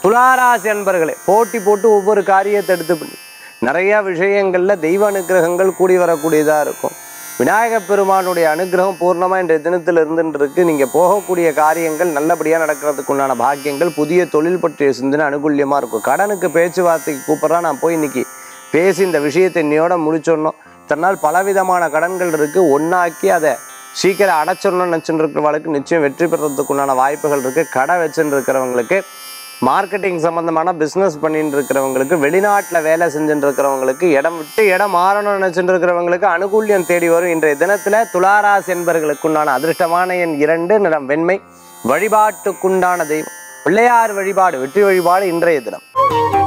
துளாராசி அன்பர்களே போட்டி போட்டு ஒவ்வொரு காரியத்தை எடுத்து பண்ணி நிறைய விஷயங்கள்ல தெய்வ அனுக்கிரகங்கள் கூடி வரக்கூடியதா இருக்கும் விநாயகப் பெருமானுடைய அனுகிரகம் பூர்ணமா இன்றைய தினத்தில் இருந்துட்டு இருக்கு நீங்க போகக்கூடிய காரியங்கள் நல்லபடியா நடக்கிறதுக்கு உண்டான பாக்கியங்கள் புதிய தொழில் பற்றிய சிந்தனை அனுகூல்யமா இருக்கும் கடனுக்கு பேச்சுவார்த்தைக்கு கூப்பிட்றா நான் போய் இன்னைக்கு பேசி இந்த விஷயத்தை இன்னையோட முடிச்சிடணும் இத்தனை பலவிதமான கடன்கள் இருக்கு ஒன்னாக்கி அதை சீக்கிரம் அடைச்சிடணும்னு நினச்சிட்டு இருக்கிறவங்களுக்கு நிச்சயம் வெற்றி பெறதுக்கு உண்டான வாய்ப்புகள் இருக்கு கடை வச்சுட்டு இருக்கிறவங்களுக்கு மார்க்கெட்டிங் சம்மந்தமான பிஸ்னஸ் பண்ணிட்டு இருக்கிறவங்களுக்கு வெளிநாட்டில் வேலை செஞ்சுட்டு இருக்கிறவங்களுக்கு இடம் விட்டு இடம் மாறணும்னு நினச்சிட்டு இருக்கிறவங்களுக்கு அனுகூல்யம் தேடி வரும் இன்றைய தினத்தில் துளாராசி என்பர்களுக்குண்டான அதிர்ஷ்டமான எண் இரண்டு நிறம் வெண்மை வழிபாட்டுக்குண்டான தெய்வம் பிள்ளையார் வழிபாடு வெற்றி வழிபாடு இன்றைய தினம்